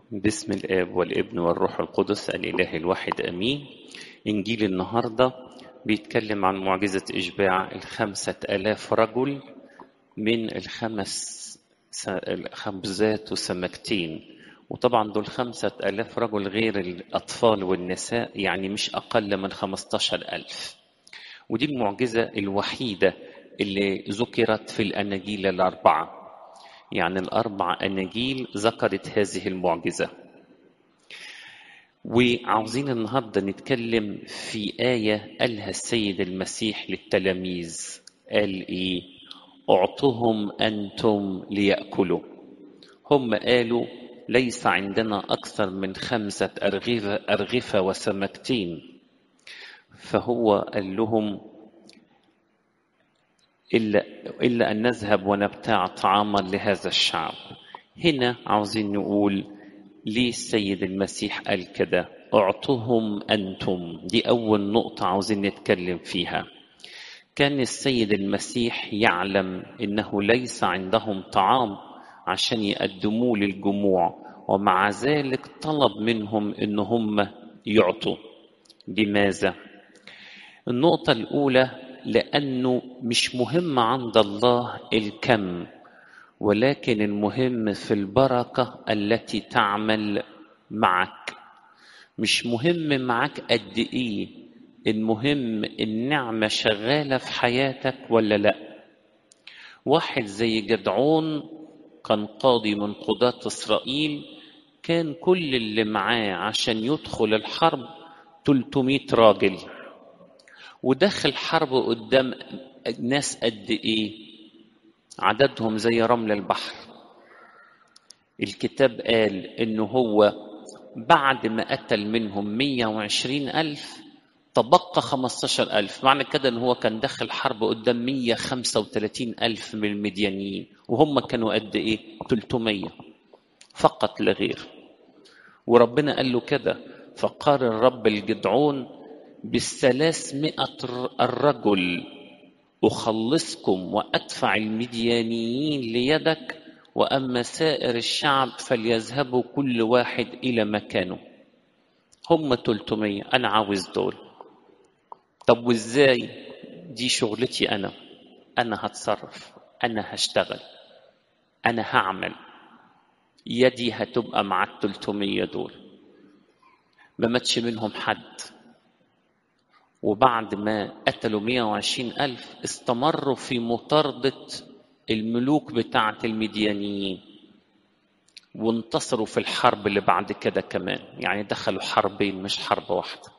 باسم الآب والابن والروح القدس الإله الواحد أمين إنجيل النهاردة بيتكلم عن معجزة إشباع الخمسة ألاف رجل من الخمس خبزات وسمكتين وطبعا دول خمسة ألاف رجل غير الأطفال والنساء يعني مش أقل من خمستاشر ألف ودي المعجزة الوحيدة اللي ذكرت في الأناجيل الأربعة يعني الأربع أناجيل ذكرت هذه المعجزة وعاوزين النهاردة نتكلم في آية قالها السيد المسيح للتلاميذ قال إيه أعطهم أنتم ليأكلوا هم قالوا ليس عندنا أكثر من خمسة أرغفة, أرغفة وسمكتين فهو قال لهم إلا, إلا أن نذهب ونبتاع طعاما لهذا الشعب هنا عاوزين نقول ليه السيد المسيح قال كده اعطهم أنتم دي أول نقطة عاوزين نتكلم فيها كان السيد المسيح يعلم إنه ليس عندهم طعام عشان يقدموه للجموع ومع ذلك طلب منهم إن هم يعطوا بماذا؟ النقطة الأولى لأنه مش مهم عند الله الكم ولكن المهم في البركة التي تعمل معك مش مهم معك قد إيه المهم النعمة شغالة في حياتك ولا لأ واحد زي جدعون كان قاضي من قضاة إسرائيل كان كل اللي معاه عشان يدخل الحرب 300 راجل ودخل حرب قدام ناس قد ايه عددهم زي رمل البحر الكتاب قال انه هو بعد ما قتل منهم 120 ألف تبقى 15 ألف معنى كده ان هو كان دخل حرب قدام 135 ألف من المديانيين وهم كانوا قد ايه 300 فقط لا غير وربنا قال له كده فقال الرب الجدعون بالثلاثمائة الرجل أخلصكم وأدفع المديانيين ليدك وأما سائر الشعب فليذهبوا كل واحد إلى مكانه هم 300 أنا عاوز دول طب وإزاي دي شغلتي أنا أنا هتصرف أنا هشتغل أنا هعمل يدي هتبقى مع ال 300 دول ما ماتش منهم حد وبعد ما قتلوا 120 ألف استمروا في مطاردة الملوك بتاعة المديانيين وانتصروا في الحرب اللي بعد كده كمان يعني دخلوا حربين مش حرب واحدة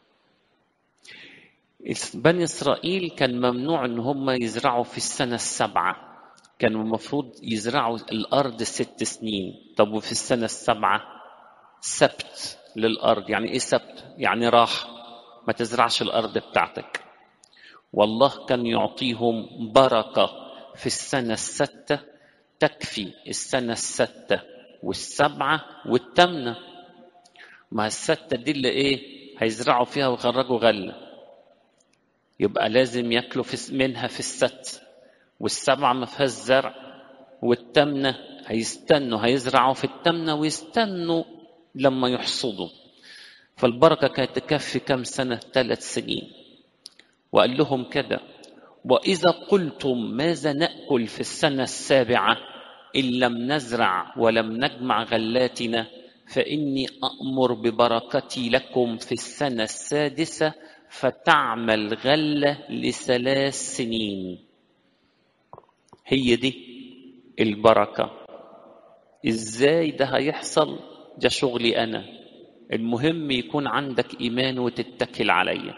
بني إسرائيل كان ممنوع إن هم يزرعوا في السنة السابعة كانوا المفروض يزرعوا الأرض ست سنين طب وفي السنة السابعة سبت للأرض يعني إيه سبت؟ يعني راحة ما تزرعش الأرض بتاعتك والله كان يعطيهم بركة في السنة الستة تكفي السنة الستة والسبعة والثامنة ما الستة دي اللي إيه هيزرعوا فيها ويخرجوا غلة يبقى لازم ياكلوا في منها في الست والسبعة ما فيهاش زرع والثامنة هيستنوا هيزرعوا في الثامنة ويستنوا لما يحصدوا فالبركة كانت تكفي كم سنة ثلاث سنين وقال لهم كده وإذا قلتم ماذا نأكل في السنة السابعة إن لم نزرع ولم نجمع غلاتنا فإني أأمر ببركتي لكم في السنة السادسة فتعمل غلة لثلاث سنين هي دي البركة إزاي ده هيحصل ده شغلي أنا المهم يكون عندك إيمان وتتكل عليا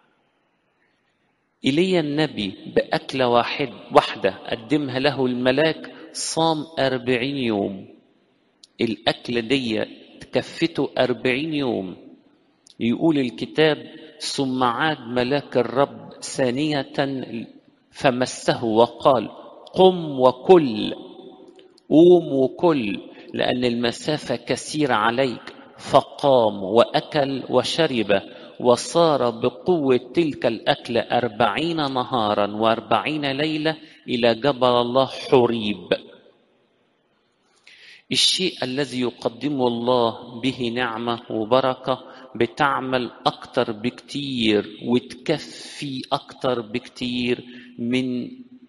إلي النبي بأكلة واحد واحدة قدمها له الملاك صام أربعين يوم الأكلة دي تكفته أربعين يوم يقول الكتاب ثم عاد ملاك الرب ثانية فمسه وقال قم وكل قوم وكل لأن المسافة كثيرة عليك فقام وأكل وشرب وصار بقوة تلك الأكلة أربعين نهارا وأربعين ليلة إلى جبل الله حريب الشيء الذي يقدمه الله به نعمة وبركة بتعمل أكتر بكتير وتكفي أكتر بكتير من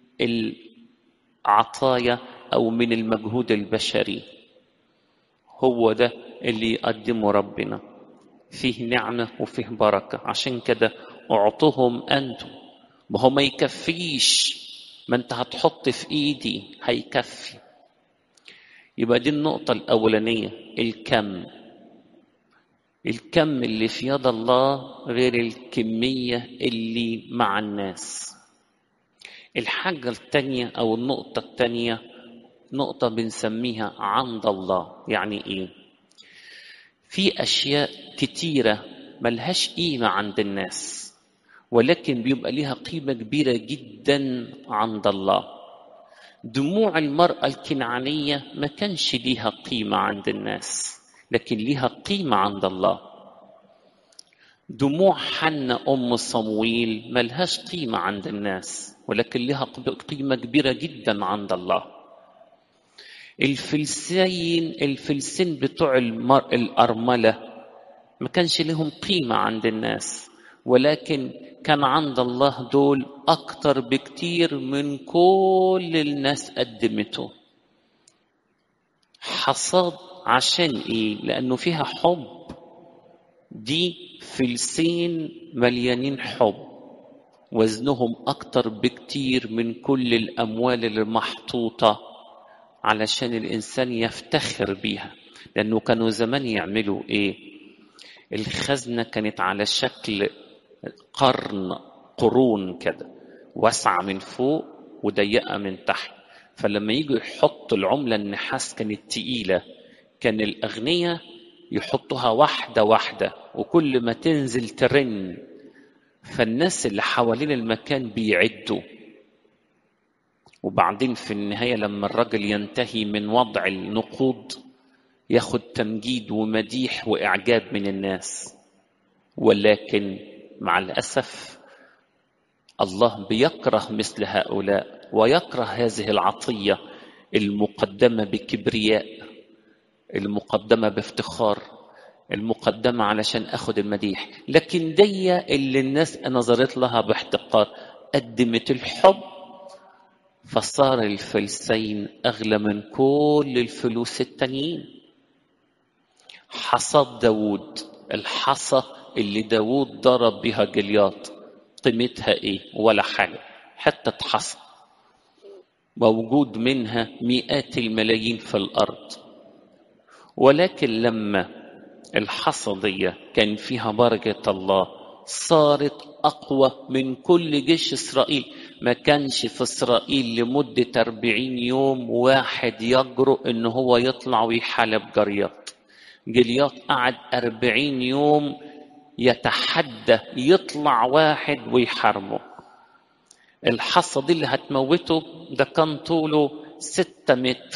العطايا أو من المجهود البشري هو ده اللي يقدمه ربنا فيه نعمة وفيه بركة عشان كده اعطهم أنتم ما هو ما يكفيش ما انت هتحط في ايدي هيكفي يبقى دي النقطة الأولانية الكم الكم اللي في يد الله غير الكمية اللي مع الناس الحاجة التانية أو النقطة التانية نقطة بنسميها عند الله يعني إيه؟ في أشياء كتيرة ملهاش قيمة عند الناس ولكن بيبقى ليها قيمة كبيرة جدا عند الله دموع المرأة الكنعانية ما كانش ليها قيمة عند الناس لكن ليها قيمة عند الله دموع حنة أم صمويل ملهاش قيمة عند الناس ولكن لها قيمة كبيرة جدا عند الله الفلسين الفلسين بتوع المر... الأرملة ما كانش لهم قيمة عند الناس ولكن كان عند الله دول أكتر بكتير من كل الناس قدمته حصاد عشان إيه؟ لأنه فيها حب دي فلسين مليانين حب وزنهم أكتر بكتير من كل الأموال المحطوطة علشان الإنسان يفتخر بيها لأنه كانوا زمان يعملوا إيه الخزنة كانت على شكل قرن قرون كده واسعة من فوق وضيقة من تحت فلما يجوا يحطوا العملة النحاس كانت تقيلة كان الأغنياء يحطوها واحدة واحدة وكل ما تنزل ترن فالناس اللي حوالين المكان بيعدوا وبعدين في النهاية لما الرجل ينتهي من وضع النقود ياخد تمجيد ومديح وإعجاب من الناس ولكن مع الأسف الله بيكره مثل هؤلاء ويكره هذه العطية المقدمة بكبرياء المقدمة بافتخار المقدمة علشان أخد المديح لكن دي اللي الناس نظرت لها باحتقار قدمت الحب فصار الفلسين أغلى من كل الفلوس التانيين حصاد داود الحصى اللي داود ضرب بها جلياط قيمتها ايه ولا حاجة حتى حصى موجود منها مئات الملايين في الأرض ولكن لما الحصى دي كان فيها بركة الله صارت أقوى من كل جيش إسرائيل ما كانش في إسرائيل لمدة أربعين يوم واحد يجرؤ إن هو يطلع ويحارب جرياط جلياط قعد أربعين يوم يتحدى يطلع واحد ويحاربه الحصى دي اللي هتموته ده كان طوله ستة متر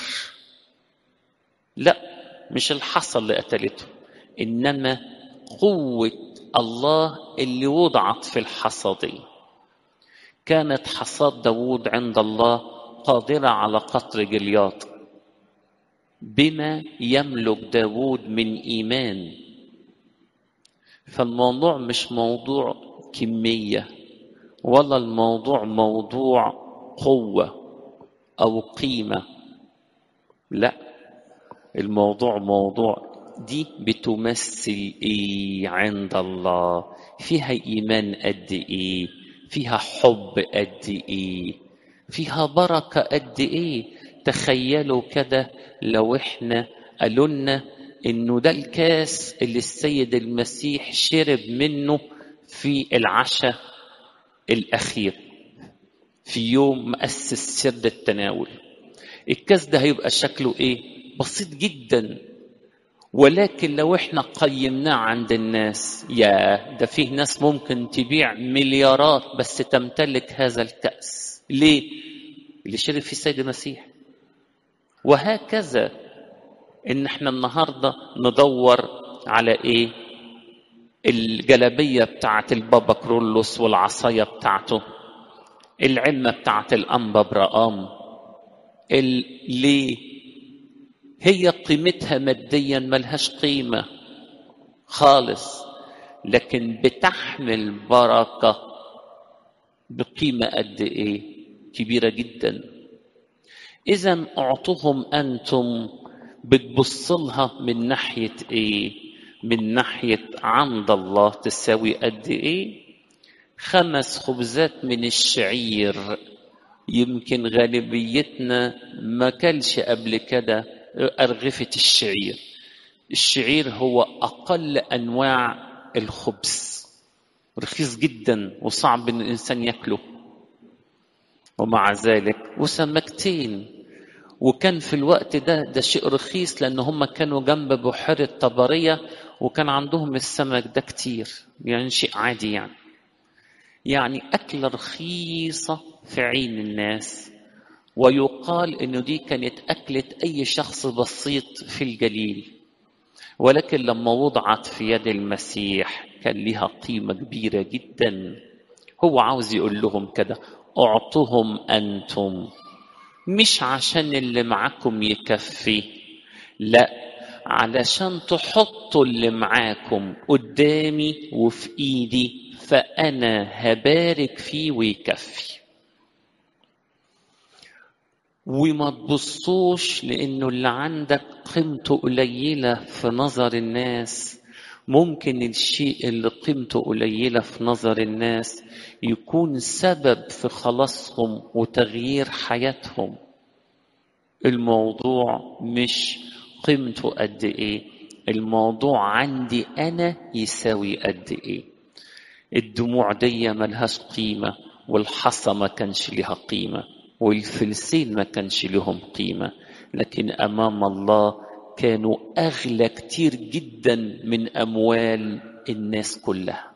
لا مش الحصى اللي قتلته إنما قوة الله اللي وضعت في الحصى دي كانت حصاد داود عند الله قادرة على قتل جلياط بما يملك داود من إيمان فالموضوع مش موضوع كمية ولا الموضوع موضوع قوة أو قيمة لا الموضوع موضوع دي بتمثل ايه عند الله فيها ايمان قد ايه فيها حب قد ايه فيها بركه قد ايه تخيلوا كده لو احنا قالوا لنا انه ده الكاس اللي السيد المسيح شرب منه في العشاء الاخير في يوم مؤسس سر التناول الكاس ده هيبقى شكله ايه بسيط جدا ولكن لو احنا قيمناه عند الناس يا ده فيه ناس ممكن تبيع مليارات بس تمتلك هذا الكأس ليه؟ اللي شرب فيه السيد المسيح وهكذا ان احنا النهارده ندور على ايه؟ الجلبيه بتاعت البابا كرولوس والعصايه بتاعته العلمه بتاعت الانبا برقام ليه هي قيمتها ماديا ملهاش قيمة خالص لكن بتحمل بركة بقيمة قد إيه كبيرة جدا إذا أعطوهم أنتم بتبص لها من ناحية إيه من ناحية عند الله تساوي قد إيه خمس خبزات من الشعير يمكن غالبيتنا ما كلش قبل كده أرغفة الشعير الشعير هو أقل أنواع الخبز رخيص جدا وصعب ان الانسان ياكله ومع ذلك وسمكتين وكان في الوقت ده ده شيء رخيص لان هم كانوا جنب بحيره طبريه وكان عندهم السمك ده كتير يعني شيء عادي يعني يعني أكلة رخيصة في عين الناس ويقال إنه دي كانت أكلة أي شخص بسيط في الجليل ولكن لما وضعت في يد المسيح كان لها قيمة كبيرة جدا هو عاوز يقول لهم كده اعطهم أنتم مش عشان اللي معاكم يكفي لا علشان تحطوا اللي معاكم قدامي وفي ايدي فانا هبارك فيه ويكفي وما تبصوش لانه اللي عندك قيمته قليله في نظر الناس ممكن الشيء اللي قيمته قليله في نظر الناس يكون سبب في خلاصهم وتغيير حياتهم الموضوع مش قيمته قد ايه الموضوع عندي انا يساوي قد ايه الدموع دي ملهاش قيمة والحصى ما كانش لها قيمة والفلسين ما كانش لهم قيمة لكن أمام الله كانوا أغلى كتير جدا من أموال الناس كلها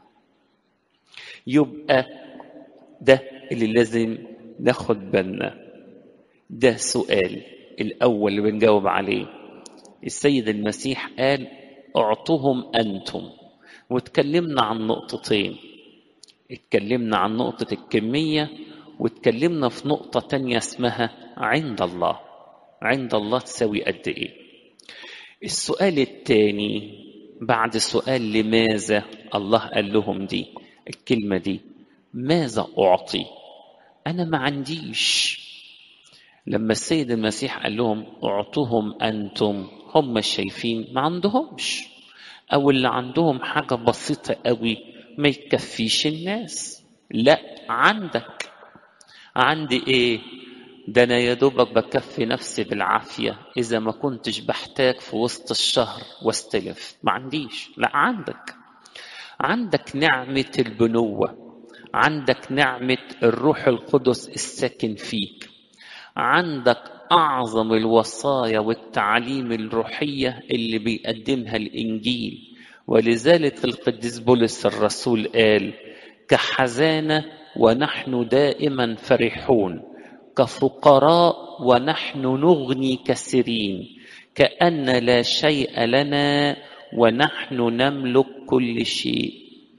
يبقى ده اللي لازم ناخد بالنا ده سؤال الأول اللي بنجاوب عليه السيد المسيح قال اعطوهم أنتم واتكلمنا عن نقطتين اتكلمنا عن نقطة الكمية واتكلمنا في نقطة تانية اسمها عند الله عند الله تساوي قد ايه السؤال التاني بعد سؤال لماذا الله قال لهم دي الكلمة دي ماذا أعطي أنا ما عنديش لما السيد المسيح قال لهم اعطوهم أنتم هم شايفين ما عندهمش أو اللي عندهم حاجة بسيطة قوي ما يكفيش الناس لا عندك عندي ايه ده انا يا دوبك بكفي نفسي بالعافيه اذا ما كنتش بحتاج في وسط الشهر واستلف ما عنديش لا عندك عندك نعمه البنوه عندك نعمه الروح القدس الساكن فيك عندك اعظم الوصايا والتعاليم الروحيه اللي بيقدمها الانجيل ولذلك القديس بولس الرسول قال كحزانه ونحن دائما فرحون كفقراء ونحن نغني كثيرين كأن لا شيء لنا ونحن نملك كل شيء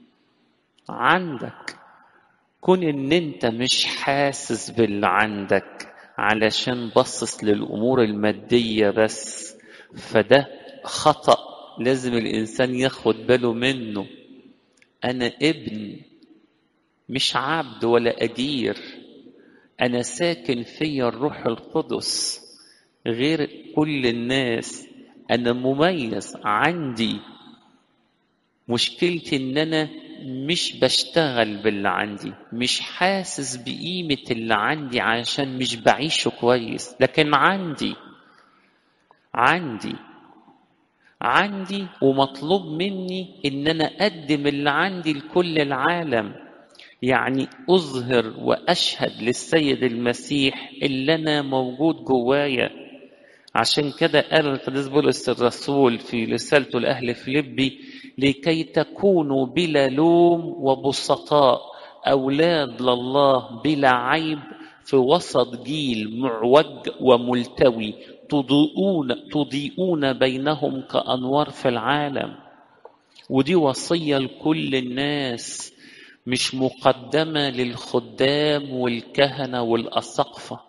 عندك كون ان انت مش حاسس باللي عندك علشان بصص للامور الماديه بس فده خطأ لازم الانسان ياخد باله منه انا ابن مش عبد ولا أجير أنا ساكن فيا الروح القدس غير كل الناس أنا مميز عندي مشكلتي إن أنا مش بشتغل باللي عندي مش حاسس بقيمة اللي عندي عشان مش بعيشه كويس لكن عندي عندي عندي ومطلوب مني إن أنا أقدم اللي عندي لكل العالم يعني أظهر وأشهد للسيد المسيح اللي أنا موجود جوايا عشان كده قال القديس بولس الرسول في رسالته لأهل فيليبي لكي تكونوا بلا لوم وبسطاء أولاد لله بلا عيب في وسط جيل معوج وملتوي تضيئون تضيئون بينهم كأنوار في العالم ودي وصية لكل الناس مش مقدمة للخدام والكهنة والأسقفة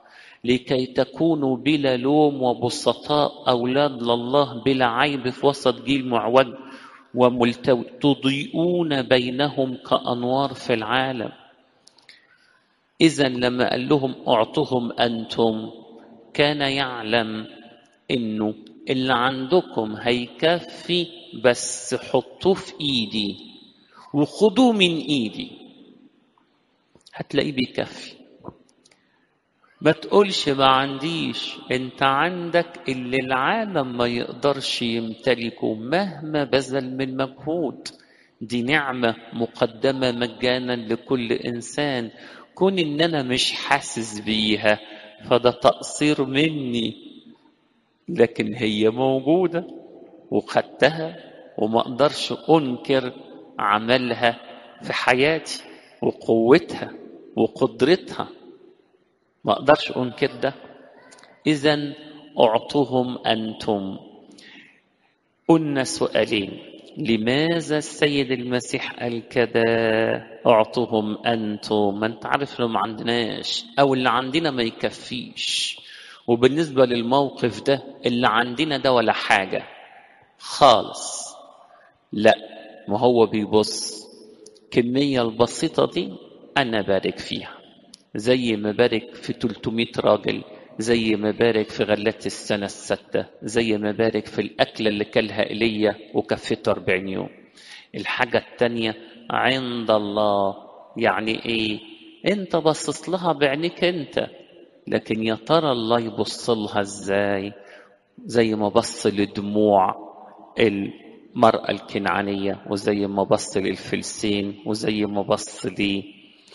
لكي تكونوا بلا لوم وبسطاء أولاد لله بلا عيب في وسط جيل معوج وملتوي تضيئون بينهم كأنوار في العالم إذا لما قال لهم أعطهم أنتم كان يعلم إنه اللي عندكم هيكفي بس حطوه في إيدي وخدوه من إيدي هتلاقيه بيكفي ما تقولش ما عنديش انت عندك اللي العالم ما يقدرش يمتلكه مهما بذل من مجهود دي نعمة مقدمة مجانا لكل إنسان كون إن أنا مش حاسس بيها فده تقصير مني لكن هي موجودة وخدتها وما أقدرش أنكر عملها في حياتي وقوتها وقدرتها ما اقدرش انكر ده اذا اعطوهم انتم قلنا سؤالين لماذا السيد المسيح قال كده اعطوهم انتم ما انت عارف لو ما عندناش او اللي عندنا ما يكفيش وبالنسبة للموقف ده اللي عندنا ده ولا حاجة خالص لا ما هو بيبص الكمية البسيطة دي أنا بارك فيها زي ما بارك في 300 راجل زي ما بارك في غلات السنة الستة زي ما بارك في الأكلة اللي كلها إيليا وكفته 40 يوم الحاجة التانية عند الله يعني إيه أنت بصص لها بعينيك أنت لكن يا ترى الله يبص لها إزاي زي ما بص لدموع المرأة الكنعانية وزي ما بص للفلسين وزي ما بص لي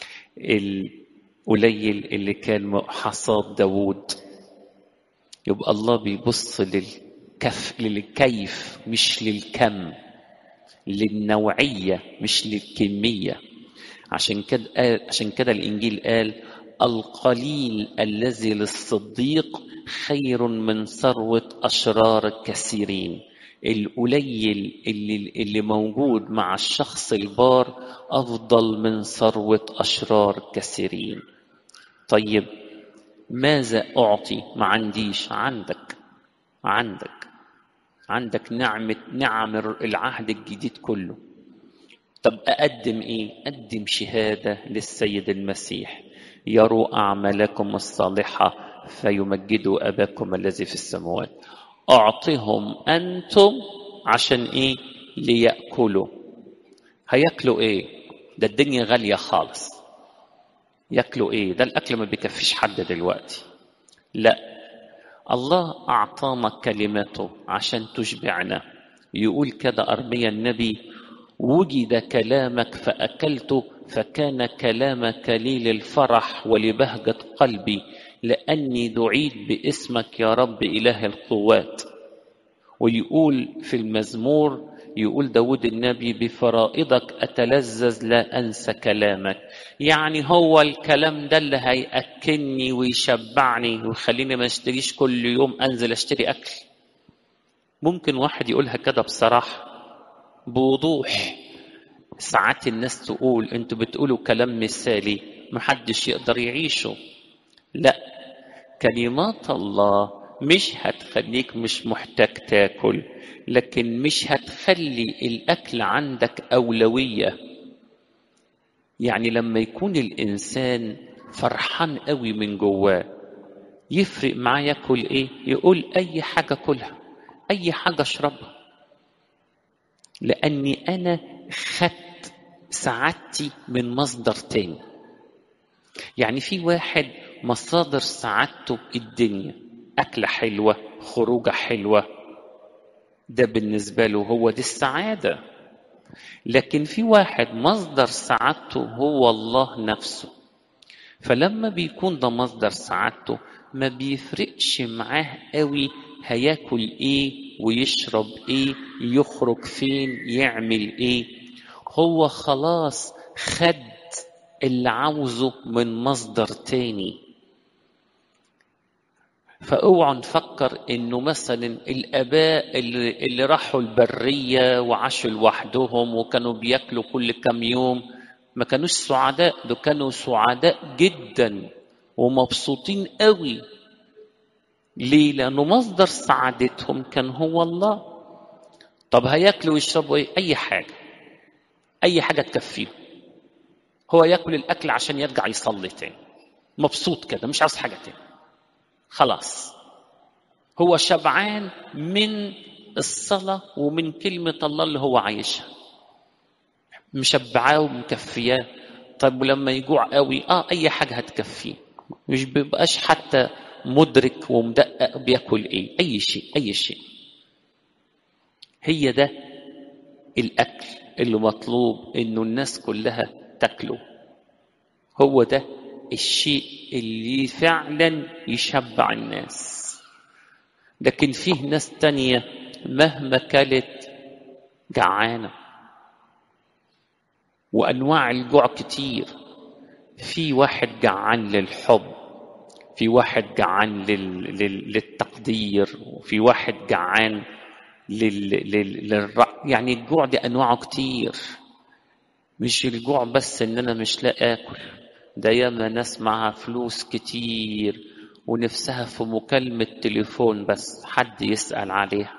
القليل اللي كان حصاد داوود يبقى الله بيبص للكف للكيف مش للكم للنوعية مش للكمية عشان كده عشان كده الإنجيل قال القليل الذي للصديق خير من ثروة أشرار كثيرين القليل اللي, اللي موجود مع الشخص البار أفضل من ثروة أشرار كثيرين طيب ماذا أعطي ما عنديش عندك عندك عندك نعمة نعم العهد الجديد كله طب أقدم إيه؟ أقدم شهادة للسيد المسيح يروا أعمالكم الصالحة فيمجدوا أباكم الذي في السماوات أعطهم أنتم عشان إيه؟ ليأكلوا هياكلوا إيه؟ ده الدنيا غالية خالص ياكلوا إيه؟ ده الأكل ما بيكفيش حد دلوقتي لا الله أعطانا كلمته عشان تشبعنا يقول كده أرميا النبي وجد كلامك فأكلته فكان كلامك لي للفرح ولبهجة قلبي لأني دعيت باسمك يا رب إله القوات ويقول في المزمور يقول داود النبي بفرائضك أتلذذ لا أنسى كلامك يعني هو الكلام ده اللي هيأكلني ويشبعني ويخليني ما اشتريش كل يوم أنزل أشتري أكل ممكن واحد يقولها كده بصراحة بوضوح ساعات الناس تقول انتوا بتقولوا كلام مثالي محدش يقدر يعيشه لا كلمات الله مش هتخليك مش محتاج تاكل لكن مش هتخلي الاكل عندك اولويه يعني لما يكون الانسان فرحان قوي من جواه يفرق معاه ياكل ايه يقول اي حاجه كلها اي حاجه اشربها لاني انا خدت سعادتي من مصدر تاني يعني في واحد مصادر سعادته الدنيا أكلة حلوة خروجة حلوة ده بالنسبة له هو دي السعادة لكن في واحد مصدر سعادته هو الله نفسه فلما بيكون ده مصدر سعادته ما بيفرقش معاه قوي هياكل ايه ويشرب ايه يخرج فين يعمل ايه هو خلاص خد اللي عاوزه من مصدر تاني فاوعوا نفكر انه مثلا الاباء اللي, اللي راحوا البريه وعاشوا لوحدهم وكانوا بياكلوا كل كام يوم ما كانوش سعداء دول كانوا سعداء جدا ومبسوطين قوي ليه لانه مصدر سعادتهم كان هو الله طب هياكلوا ويشربوا ايه اي حاجه اي حاجه تكفيهم هو ياكل الاكل عشان يرجع يصلي تاني مبسوط كده مش عاوز حاجه تاني خلاص هو شبعان من الصلاه ومن كلمه الله اللي هو عايشها مشبعاه ومكفياه طيب ولما يجوع قوي اه اي حاجه هتكفيه مش بيبقاش حتى مدرك ومدقق بياكل ايه اي شيء اي شيء هي ده الاكل اللي مطلوب انه الناس كلها تاكله هو ده الشيء اللي فعلا يشبع الناس لكن فيه ناس تانية مهما كلت جعانة وأنواع الجوع كتير في واحد جعان للحب في واحد جعان لل... لل... للتقدير وفي واحد جعان لل... لل... للرأي يعني الجوع دي أنواعه كتير مش الجوع بس إن أنا مش لاقي آكل ده ياما ناس معاها فلوس كتير ونفسها في مكالمة تليفون بس حد يسأل عليها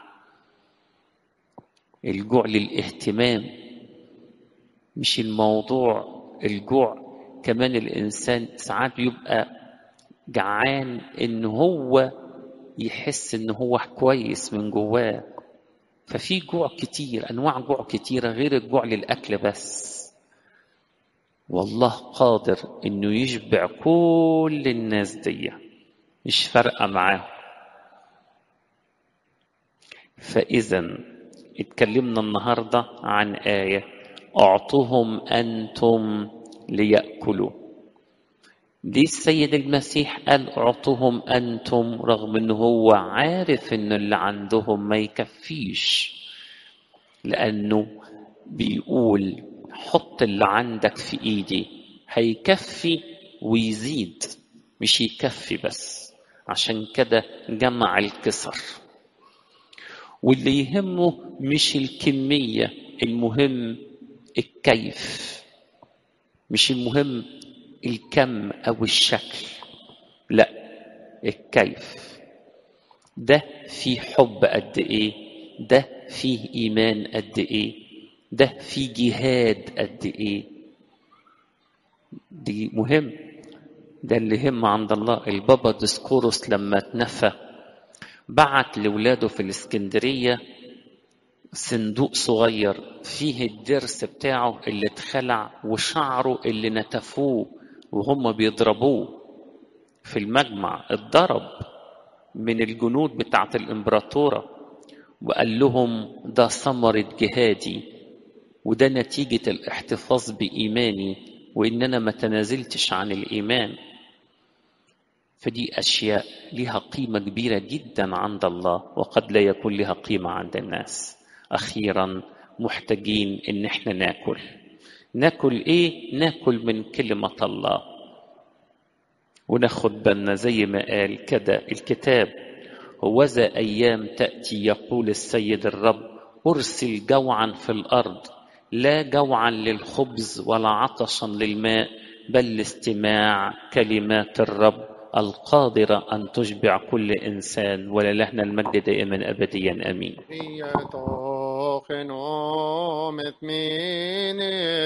الجوع للاهتمام مش الموضوع الجوع كمان الإنسان ساعات بيبقى جعان إن هو يحس إن هو كويس من جواه ففي جوع كتير أنواع جوع كتيرة غير الجوع للأكل بس والله قادر إنه يشبع كل الناس دي مش فارقة معاه فإذا اتكلمنا النهاردة عن آية أعطهم أنتم ليأكلوا دي السيد المسيح قال أعطهم أنتم رغم أنه هو عارف أن اللي عندهم ما يكفيش لأنه بيقول حط اللي عندك في إيدي هيكفي ويزيد مش يكفي بس عشان كده جمع الكسر واللي يهمه مش الكمية المهم الكيف مش المهم الكم أو الشكل لا الكيف ده فيه حب قد إيه ده فيه إيمان قد إيه ده فيه جهاد قد إيه دي مهم ده اللي يهم عند الله البابا ديسكوروس لما اتنفى بعت لولاده في الاسكندرية صندوق صغير فيه الدرس بتاعه اللي اتخلع وشعره اللي نتفوه وهم بيضربوه في المجمع اتضرب من الجنود بتاعت الإمبراطورة وقال لهم ده ثمرة جهادي وده نتيجة الاحتفاظ بإيماني وإن أنا ما تنازلتش عن الإيمان فدي أشياء لها قيمة كبيرة جدا عند الله وقد لا يكون لها قيمة عند الناس أخيرا محتاجين إن إحنا ناكل ناكل إيه؟ ناكل من كلمة الله وناخد بالنا زي ما قال كده الكتاب هوذا أيام تأتي يقول السيد الرب أرسل جوعا في الأرض لا جوعا للخبز ولا عطشا للماء بل لاستماع كلمات الرب القادرة أن تشبع كل إنسان وللهنا المجد دائما أبديا أمين هي طاقن ومثمين